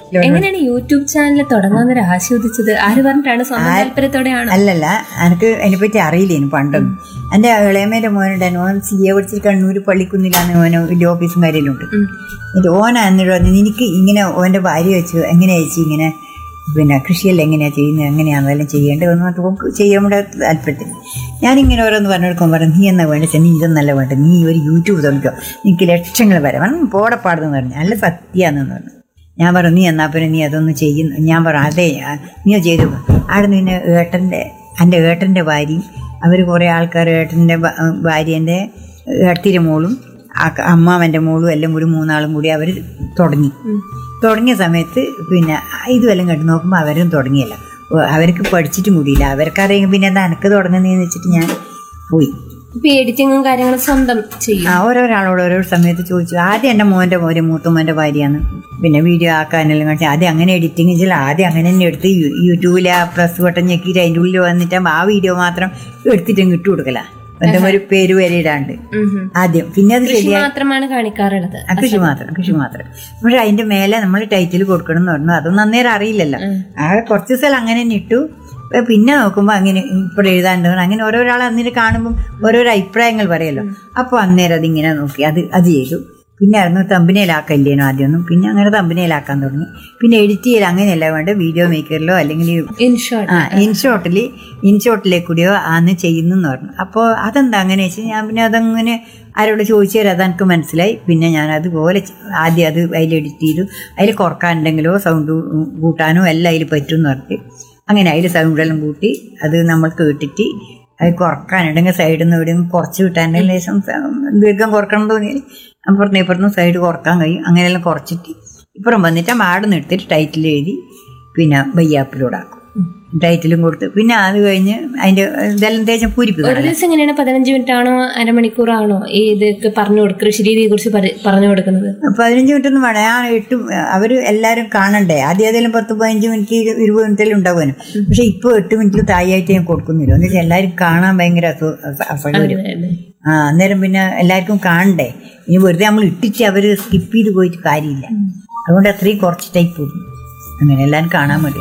എങ്ങനെയാണ് YouTube channel തുടങ്ങാന്നൊരു ആശയം ഉദിച്ചത് ആര് പറഞ്ഞിട്ടാണ് സ്വന്തം താല്പര്യത്തോടെയാണോ അല്ലല്ല എനിക്ക് അതിനെപ്പറ്റി അറിയില്ലേനു പണ്ടൊന്നും എൻ്റെ ഇളയമേൻ്റെ മോനുണ്ടായിരുന്നു ഓൻ സി എ പഠിച്ചിട്ട് കണ്ണൂർ പള്ളിക്കുന്നിലാണ് ഓന് വലിയ ഓഫീസും കാര്യമെല്ലാം ഉണ്ട് എന്നിട്ട് ഓനാ എന്നിട്ട് പറഞ്ഞു നിനക്ക് ഇങ്ങനെ ഓൻ്റെ ഭാര്യ വെച്ച് എങ്ങനെയാ ചേച്ചി ഇങ്ങനെ പിന്നെ കൃഷിയെല്ലാം എങ്ങനെയാ ചെയ്യുന്നത് എങ്ങനെയാണെന്ന് എല്ലാം ചെയ്യേണ്ടത് എന്ന് പറഞ്ഞിട്ട് ഓക്ക് ചെയ്യാൻ വേണ്ട താല്പര്യത്തിന് ഞാനിങ്ങനെ ഓരോന്ന് പറഞ്ഞെടുക്കുമ്പോൾ പറഞ്ഞു നീ എന്നാ വേണ്ടത് നീ ഇതൊന്നല്ല വേണ്ടത് നീ ഒരു യൂട്യൂബ് തുടങ്ങിക്കോ നിനക്ക് ലക്ഷങ്ങൾ വരാം പറഞ്ഞു പോടപ്പാടെന്ന് പറഞ്ഞു നല്ല സത്യാണെന്ന് പറഞ്ഞു ഞാൻ പറഞ്ഞു നീ എന്നാ പിന്നെ നീ അതൊന്നും ചെയ്യുന്നു ഞാൻ പറഞ്ഞു അതെ ആ, നീ അത് ചെയ്തു അവിടെ നിന്ന് ഏട്ടൻ്റെ എൻ്റെ ഏട്ടൻ്റെ ഭാര്യയും അവർ കുറേ ആൾക്കാർ ഏട്ടൻ്റെ ഭ- ഭാര്യേൻ്റെ ഏട്ടത്തിൻ്റെ മോളും ആ ക- അമ്മാവൻ്റെ മോളും എല്ലാം കൂടി മൂന്നാളും കൂടി അവർ തുടങ്ങി തുടങ്ങിയ സമയത്ത് പിന്നെ ഇതുമെല്ലാം കണ്ടു നോക്കുമ്പോൾ അവരും തുടങ്ങിയല്ല ഓ, അവർക്ക് പഠിച്ചിട്ടും കൂടിയില്ല അവർക്കറിയാം പിന്നെ എന്താ എനക്ക് തുടങ്ങുന്നതെന്ന് വെച്ചിട്ട് ഞാൻ പോയി ഇപ്പൊ എഡിറ്റിങ്ങും കാര്യങ്ങളും സ്വന്തം ചെയ്യും ആ ഓരോരാളോട് ഓരോ സമയത്ത് ചോദിച്ചു ആദ്യം എൻ്റെ മോൻ്റെ ഒരു മൂത്തുമോൻ്റെ ഭാര്യയാണ് പിന്നെ വീഡിയോ ആക്കാനെല്ലാം കാണിച്ചു ആദ്യം അങ്ങനെ എഡിറ്റിംഗ് ചെയ്തില്ല ആദ്യം അങ്ങനെ തന്നെ എടുത്ത് യൂ- യൂട്യൂബിൽ ആ പ്രസ് ബട്ടൺ ഞെക്കിയിട്ട് അതിൻ്റെ ഉള്ളിൽ വന്നിട്ട് ആ വീഡിയോ മാത്രം എടുത്തിട്ട് ഇട്ട് കൊടുക്കല എന്തെങ്കിലും ഒരു പേര് വരെ ഇടാണ്ട് ഉം ഉം. ആദ്യം പിന്നെ അത് കൃഷി ശരിയായി മാത്രമാണ് കാണിക്കാറുള്ളത് ആ, കൃഷി മാത്രം കൃഷി മാത്രം പക്ഷെ അതിന്റെ മേലെ നമ്മൾ ടൈറ്റിൽ കൊടുക്കണം എന്ന് പറഞ്ഞു അതൊന്നും അന്നേരം അറിയില്ലല്ലോ ആ കുറച്ച് സ്ഥലം അങ്ങനെ തന്നെ ഇട്ടു ഏ, പിന്നെ നോക്കുമ്പോൾ അങ്ങനെ ഇപ്പോൾ എഴുതാണ്ട് അങ്ങനെ ഓരോരാളെ അന്നേരം കാണുമ്പോൾ ഓരോരോ അഭിപ്രായങ്ങൾ പറയല്ലോ അപ്പോൾ അന്നേരം അതിങ്ങനെ നോക്കി അത് അത് ചെയ്തു പിന്നെ ആയിരുന്നു തമ്പനയിലാക്കല്ലേനോ ആദ്യമൊന്നും പിന്നെ അങ്ങനെ തമ്പനയിലാക്കാൻ തുടങ്ങി പിന്നെ എഡിറ്റ് ചെയ്യൽ അങ്ങനെയല്ല വേണ്ട വീഡിയോ മേക്കറിലോ അല്ലെങ്കിൽ ഇൻ ഷോർട്ട് ആ ഇൻഷോട്ടിൽ ഇൻഷോട്ടിലേക്ക് കൂടിയോ ആണ് ചെയ്യുന്നെന്ന് പറഞ്ഞു അപ്പോൾ അതെന്താ അങ്ങനെ വെച്ചാൽ ഞാൻ പിന്നെ അതങ്ങനെ ആരോട് ചോദിച്ചു തരാം അതെനിക്ക് മനസ്സിലായി പിന്നെ ഞാൻ അതുപോലെ ചെ- ആദ്യം അത് അതിൽ എഡിറ്റ് ചെയ്തു അതിൽ കുറക്കാനുണ്ടെങ്കിലോ സൗണ്ട് കൂട്ടാനോ എല്ലാം അതിൽ പറ്റും എന്ന് പറഞ്ഞിട്ട് അങ്ങനെ അതിൽ സൗണ്ടെല്ലാം കൂട്ടി അത് നമ്മൾ കേട്ടിട്ട് അത് കുറക്കാനുണ്ടെങ്കിൽ സൈഡിൽ നിന്ന് എവിടെയും കുറച്ച് കിട്ടാനുണ്ടെങ്കിൽ ലേശം സ- ദീർഘം കുറക്കണം എന്ന് തോന്നിയാൽ അപ്പുറത്തും ഇപ്പുറത്തും സൈഡ് കുറക്കാൻ കഴിയും അങ്ങനെയെല്ലാം കുറച്ചിട്ട് ഇപ്പുറം വന്നിട്ട് മാടുന്ന് എടുത്തിട്ട് ടൈറ്റിൽ എഴുതി പിന്നെ വയ്യാപ്പിലൂടാക്കും ടൈറ്റിലും കൊടുത്ത് പിന്നെ അത് കഴിഞ്ഞ് അതിന്റെ ഇതെല്ലാം തേച്ച് ഒരു പൂരിപ്പിക്കണം ദിവസം എങ്ങനെയാണ് പതിനഞ്ച് മിനിറ്റ് ആണോ അരമണിക്കൂറാണോ ഈ ഇതൊക്കെ പറഞ്ഞു കൊടുക്കുക കൃഷി രീതിയെ കുറിച്ച് പറഞ്ഞു കൊടുക്കുന്നത് പതിനഞ്ച് മിനിറ്റ് ഒന്നും വേണം ഞാൻ എട്ട് അവർ എല്ലാവരും കാണണ്ടേ ആദ്യം ഏതെങ്കിലും പത്ത് പതിനഞ്ച് മിനിറ്റ് ഇരു- ഇരുപത് മിനിറ്റിലും ഉണ്ടാവുമല്ലോ പക്ഷെ ഇപ്പോൾ എട്ട് മിനിറ്റിൽ തായായിട്ട് ഞാൻ കൊടുക്കുന്നില്ല എന്ന് വെച്ചാൽ എല്ലാവരും കാണാൻ ഭയങ്കര അസു- അസ- അസൗകര്യം ആ അന്നേരം പിന്നെ എല്ലാവർക്കും കാണണ്ടേ ഇനി വെറുതെ നമ്മൾ ഇട്ടിച്ച് അവർ സ്കിപ്പ് ചെയ്ത് പോയിട്ട് കാര്യമില്ല അതുകൊണ്ട് അത്രയും കുറച്ച് ടൈപ്പ് പോകും അങ്ങനെ എല്ലാവരും കാണാൻ മതി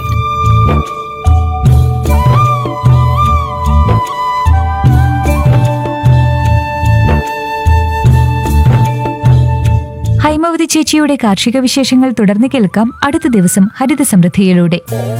ഹൈമവതി ചേച്ചിയുടെ കാർഷിക വിശേഷങ്ങൾ തുടർന്ന് കേൾക്കാം അടുത്ത ദിവസം ഹരിത സമൃദ്ധിയിലൂടെ